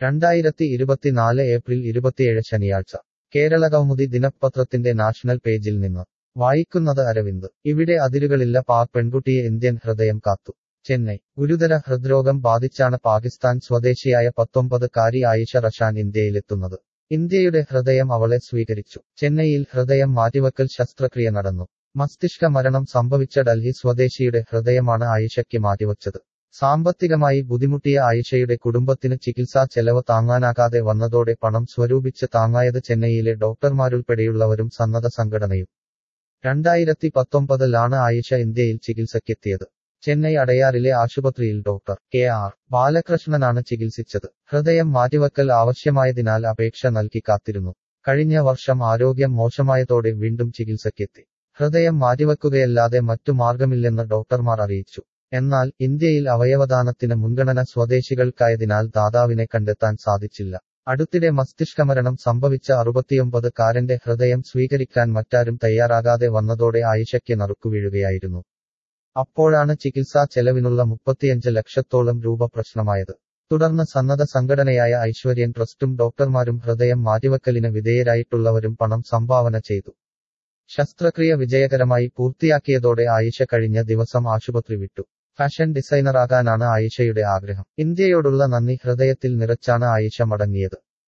രണ്ടായിരത്തി ഇരുപത്തിനാല് ഏപ്രിൽ ഇരുപത്തിയേഴ് ശനിയാഴ്ച കേരള കൗമുദി ദിനപത്രത്തിന്റെ നാഷണൽ പേജിൽ നിന്ന് വായിക്കുന്നത് അരവിന്ദ് ഇവിടെ അതിരുകളില്ല പാക് പെൺകുട്ടിയെ ഇന്ത്യൻ ഹൃദയം കാത്തു ചെന്നൈ ഗുരുതര ഹൃദ്രോഗം ബാധിച്ചാണ് പാകിസ്ഥാൻ സ്വദേശിയായ പത്തൊമ്പത് കാരി ആയിഷ റഷാൻ ഇന്ത്യയിലെത്തുന്നത് ഇന്ത്യയുടെ ഹൃദയം അവളെ സ്വീകരിച്ചു ചെന്നൈയിൽ ഹൃദയം മാറ്റിവക്കൽ ശസ്ത്രക്രിയ നടന്നു മസ്തിഷ്ക മരണം സംഭവിച്ച ഡൽഹി സ്വദേശിയുടെ ഹൃദയമാണ് ആയിഷയ്ക്ക് മാറ്റിവച്ചത് സാമ്പത്തികമായി ബുദ്ധിമുട്ടിയ ആയിഷയുടെ കുടുംബത്തിന് ചികിത്സാ ചെലവ് താങ്ങാനാകാതെ വന്നതോടെ പണം സ്വരൂപിച്ച് താങ്ങായത് ചെന്നൈയിലെ ഡോക്ടർമാരുൾപ്പെടെയുള്ളവരും സന്നദ്ധ സംഘടനയും രണ്ടായിരത്തി പത്തൊമ്പതിലാണ് ആയിഷ ഇന്ത്യയിൽ ചികിത്സയ്ക്കെത്തിയത് ചെന്നൈ അടയാറിലെ ആശുപത്രിയിൽ ഡോക്ടർ കെ ആർ ബാലകൃഷ്ണനാണ് ചികിത്സിച്ചത് ഹൃദയം മാറ്റിവക്കൽ ആവശ്യമായതിനാൽ അപേക്ഷ നൽകി കാത്തിരുന്നു കഴിഞ്ഞ വർഷം ആരോഗ്യം മോശമായതോടെ വീണ്ടും ചികിത്സയ്ക്കെത്തി ഹൃദയം മാറ്റിവെക്കുകയല്ലാതെ മറ്റു മാർഗമില്ലെന്ന് ഡോക്ടർമാർ അറിയിച്ചു എന്നാൽ ഇന്ത്യയിൽ അവയവദാനത്തിന് മുൻഗണന സ്വദേശികൾക്കായതിനാൽ ദാതാവിനെ കണ്ടെത്താൻ സാധിച്ചില്ല അടുത്തിടെ മസ്തിഷ്കമരണം സംഭവിച്ച അറുപത്തിയൊമ്പത് കാരന്റെ ഹൃദയം സ്വീകരിക്കാൻ മറ്റാരും തയ്യാറാകാതെ വന്നതോടെ ആയിഷയ്ക്ക് നറുക്കുവീഴുകയായിരുന്നു അപ്പോഴാണ് ചികിത്സാ ചെലവിനുള്ള മുപ്പത്തിയഞ്ച് ലക്ഷത്തോളം രൂപ പ്രശ്നമായത് തുടർന്ന് സന്നദ്ധ സംഘടനയായ ഐശ്വര്യൻ ട്രസ്റ്റും ഡോക്ടർമാരും ഹൃദയം മാറ്റിവെക്കലിന് വിധേയരായിട്ടുള്ളവരും പണം സംഭാവന ചെയ്തു ശസ്ത്രക്രിയ വിജയകരമായി പൂർത്തിയാക്കിയതോടെ ആയിഷ കഴിഞ്ഞ ദിവസം ആശുപത്രി വിട്ടു ഫാഷൻ ഡിസൈനറാകാനാണ് ആയിഷയുടെ ആഗ്രഹം ഇന്ത്യയോടുള്ള നന്ദി ഹൃദയത്തിൽ നിറച്ചാണ് ആയിഷ മടങ്ങിയത്